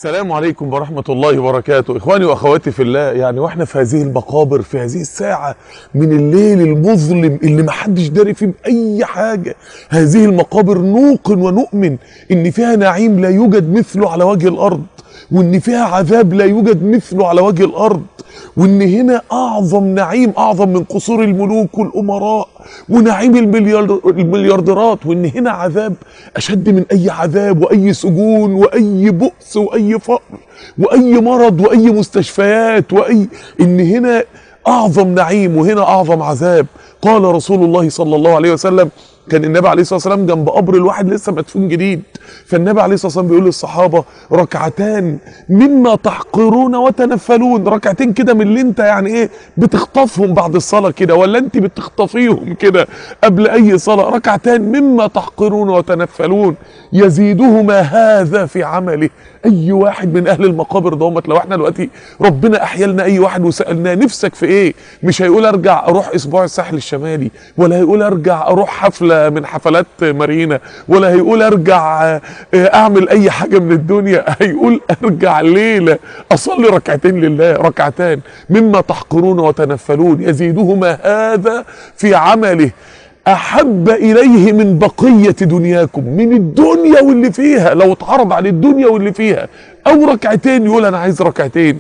السلام عليكم ورحمة الله وبركاته إخواني وأخواتي في الله يعني وإحنا في هذه المقابر في هذه الساعة من الليل المظلم اللي محدش داري فيه بأي حاجة هذه المقابر نوقن ونؤمن إن فيها نعيم لا يوجد مثله على وجه الأرض وإن فيها عذاب لا يوجد مثله على وجه الأرض وإن هنا أعظم نعيم أعظم من قصور الملوك والأمراء ونعيم المليار المليارديرات وإن هنا عذاب أشد من أي عذاب وأي سجون وأي بؤس وأي فقر وأي مرض وأي مستشفيات وأي إن هنا أعظم نعيم وهنا أعظم عذاب قال رسول الله صلى الله عليه وسلم كان النبي عليه الصلاه والسلام جنب قبر الواحد لسه مدفون جديد فالنبي عليه الصلاه والسلام بيقول للصحابه ركعتان مما تحقرون وتنفلون ركعتين كده من اللي انت يعني ايه بتخطفهم بعد الصلاه كده ولا انت بتخطفيهم كده قبل اي صلاه ركعتان مما تحقرون وتنفلون يزيدهما هذا في عمله اي واحد من اهل المقابر دومت لو احنا دلوقتي ربنا احيا لنا اي واحد وسالناه نفسك في ايه مش هيقول ارجع اروح اسبوع الساحل الشمالي ولا هيقول ارجع اروح حفله من حفلات مارينا ولا هيقول ارجع اعمل اي حاجه من الدنيا هيقول ارجع ليله اصلي ركعتين لله ركعتان مما تحقرون وتنفلون يزيدهما هذا في عمله احب اليه من بقيه دنياكم من الدنيا واللي فيها لو اتعرض عليه الدنيا واللي فيها او ركعتين يقول انا عايز ركعتين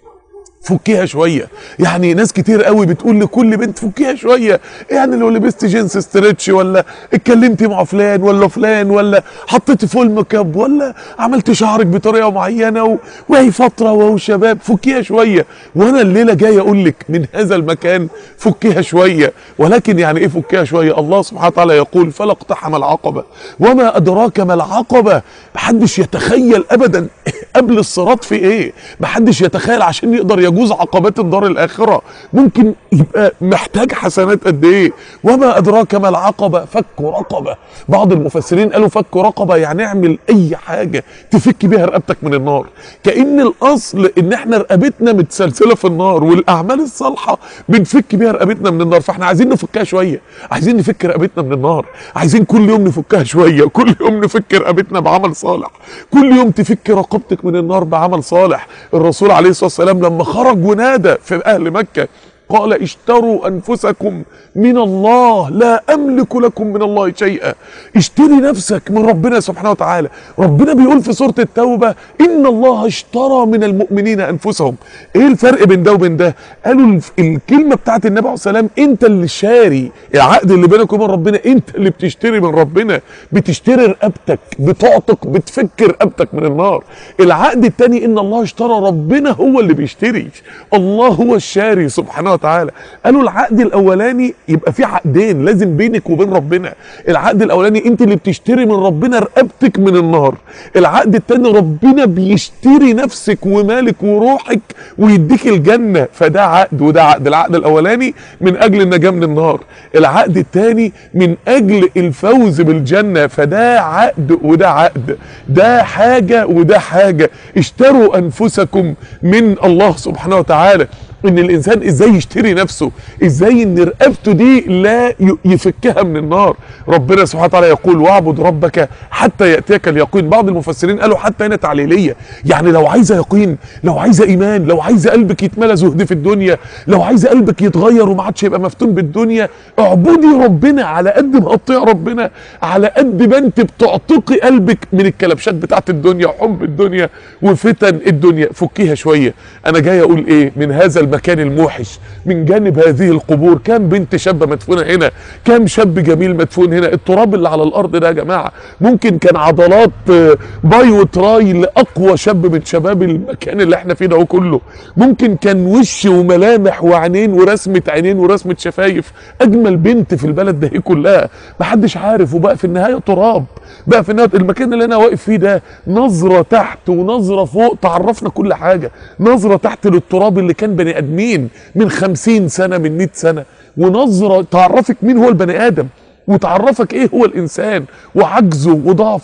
فكيها شويه يعني ناس كتير قوي بتقول لكل بنت فكيها شويه يعني لو لبست جينز ستريتش ولا اتكلمتي مع فلان ولا فلان ولا حطيتي فول ميك اب ولا عملت شعرك بطريقه معينه و... وهي فتره وهو شباب فكيها شويه وانا الليله جاي اقول لك من هذا المكان فكيها شويه ولكن يعني ايه فكيها شويه الله سبحانه وتعالى يقول فلا اقتحم العقبه وما ادراك ما العقبه محدش يتخيل ابدا قبل الصراط في ايه محدش يتخيل عشان يقدر يجوز عقبات الدار الاخره ممكن يبقى محتاج حسنات قد ايه وما ادراك ما العقبه فك رقبه بعض المفسرين قالوا فك رقبه يعني اعمل اي حاجه تفك بيها رقبتك من النار كان الاصل ان احنا رقبتنا متسلسله في النار والاعمال الصالحه بنفك بيها رقبتنا من النار فاحنا عايزين نفكها شويه عايزين نفك رقبتنا من النار عايزين كل يوم نفكها شويه كل يوم نفك رقبتنا بعمل صالح كل يوم تفك رقبتك من النار بعمل صالح الرسول عليه الصلاه والسلام لما خرج ونادى في اهل مكه قال اشتروا انفسكم من الله لا املك لكم من الله شيئا اشتري نفسك من ربنا سبحانه وتعالى ربنا بيقول في سوره التوبه ان الله اشترى من المؤمنين انفسهم ايه الفرق بين ده وبين ده قالوا الكلمه بتاعت النبي عليه السلام انت اللي شاري العقد اللي بينك وبين ربنا انت اللي بتشتري من ربنا بتشتري رقبتك بتعتق بتفك رقبتك من النار العقد الثاني ان الله اشترى ربنا هو اللي بيشتري الله هو الشاري سبحانه وتعالى قالوا العقد الاولاني يبقى في عقدين لازم بينك وبين ربنا العقد الاولاني انت اللي بتشتري من ربنا رقبتك من النار العقد الثاني ربنا بيشتري نفسك ومالك وروحك ويديك الجنه فده عقد وده عقد العقد الاولاني من اجل النجاه من النار العقد الثاني من اجل الفوز بالجنه فده عقد وده عقد ده حاجه وده حاجه اشتروا انفسكم من الله سبحانه وتعالى ان الانسان ازاي يشتري نفسه ازاي ان رقبته دي لا يفكها من النار ربنا سبحانه وتعالى يقول واعبد ربك حتى ياتيك اليقين بعض المفسرين قالوا حتى هنا تعليليه يعني لو عايزه يقين لو عايزه ايمان لو عايزه قلبك يتملى زهد في الدنيا لو عايزه قلبك يتغير وما عادش يبقى مفتون بالدنيا اعبدي ربنا على قد ما هتطيع ربنا على قد ما انت بتعتقي قلبك من الكلبشات بتاعت الدنيا وحب الدنيا وفتن الدنيا فكيها شويه انا جاي اقول ايه من هذا المكان الموحش من جانب هذه القبور كام بنت شابه مدفونه هنا كام شاب جميل مدفون هنا التراب اللي على الارض ده يا جماعه ممكن كان عضلات باي وتراي لاقوى شاب من شباب المكان اللي احنا فيه ده كله ممكن كان وش وملامح وعينين ورسمه عينين ورسمه شفايف اجمل بنت في البلد ده كلها محدش عارف وبقى في النهايه تراب بقى في النهايه المكان اللي انا واقف فيه ده نظره تحت ونظره فوق تعرفنا كل حاجه نظره تحت للتراب اللي كان بني ادمين من خمسين سنة من مئة سنة ونظرة تعرفك مين هو البني آدم وتعرفك ايه هو الانسان وعجزه وضعفه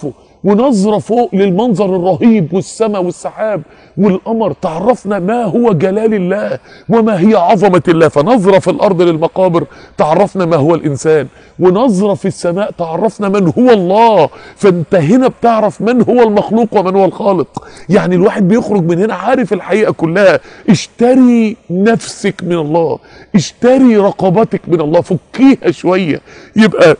ونظرة فوق للمنظر الرهيب والسماء والسحاب والقمر تعرفنا ما هو جلال الله وما هي عظمة الله فنظرة في الأرض للمقابر تعرفنا ما هو الإنسان ونظرة في السماء تعرفنا من هو الله فانت هنا بتعرف من هو المخلوق ومن هو الخالق يعني الواحد بيخرج من هنا عارف الحقيقة كلها اشتري نفسك من الله اشتري رقبتك من الله فكيها شوية يبقى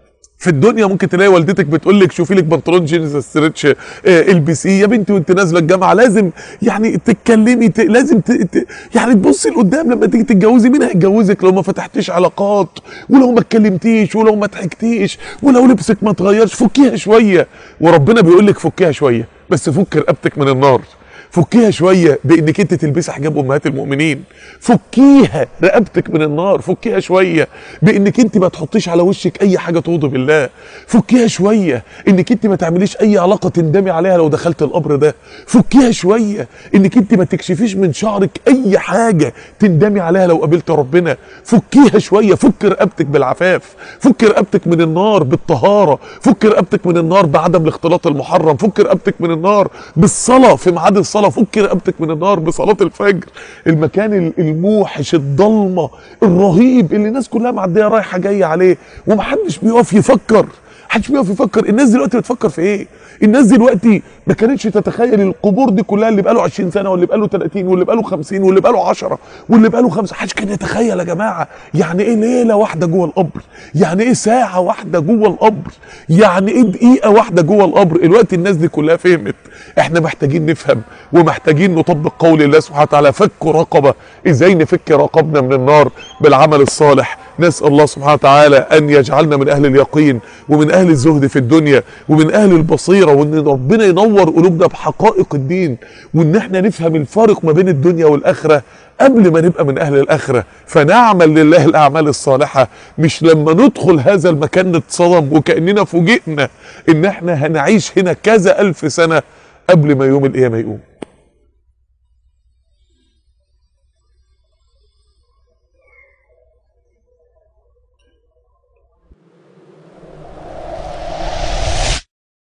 في الدنيا ممكن تلاقي والدتك بتقول لك شوفي لك بنطلون جينز ستريتش آه، البسيه يا بنتي وانت نازله الجامعه لازم يعني تتكلمي ت... لازم ت... ت... يعني تبصي لقدام لما تيجي تتجوزي مين هيتجوزك لو ما فتحتيش علاقات ولو ما اتكلمتيش ولو ما ضحكتيش ولو لبسك ما اتغيرش فكيها شويه وربنا بيقول لك فكيها شويه بس فك رقبتك من النار فكيها شويه بانك انت تلبسي حجاب امهات المؤمنين فكيها رقبتك من النار فكيها شويه بانك انت ما تحطيش على وشك اي حاجه تغضب الله فكيها شويه انك انت ما تعمليش اي علاقه تندمي عليها لو دخلت القبر ده فكيها شويه انك انت ما تكشفيش من شعرك اي حاجه تندمي عليها لو قابلت ربنا فكيها شويه فك رقبتك بالعفاف فك رقبتك من النار بالطهاره فك رقبتك من النار بعدم الاختلاط المحرم فك رقبتك من النار بالصلاه في ميعاد الصلاه فك رقبتك من النار بصلاه الفجر المكان ال- الموحش الضلمه الرهيب اللي الناس كلها معديه رايحه جايه عليه ومحدش بيقف يفكر محدش بيقف يفكر الناس دلوقتي بتفكر في ايه الناس دلوقتي ما كانتش تتخيل القبور دي كلها اللي بقاله 20 سنه واللي بقاله 30 واللي بقاله 50 واللي بقاله 10 واللي بقاله 5 محدش كان يتخيل يا جماعه يعني ايه ليله واحده جوه القبر يعني ايه ساعه واحده جوه القبر يعني ايه دقيقه واحده جوه القبر الوقت الناس دي كلها فهمت احنا محتاجين نفهم ومحتاجين نطبق قول الله سبحانه وتعالى فك رقبه ازاي نفك رقبنا من النار بالعمل الصالح نسال الله سبحانه وتعالى ان يجعلنا من اهل اليقين ومن اهل الزهد في الدنيا ومن اهل البصيره وان ربنا ينور قلوبنا بحقائق الدين وان احنا نفهم الفارق ما بين الدنيا والاخره قبل ما نبقى من اهل الاخره فنعمل لله الاعمال الصالحه مش لما ندخل هذا المكان نتصدم وكاننا فوجئنا ان احنا هنعيش هنا كذا الف سنه قبل ما يوم القيامه يقوم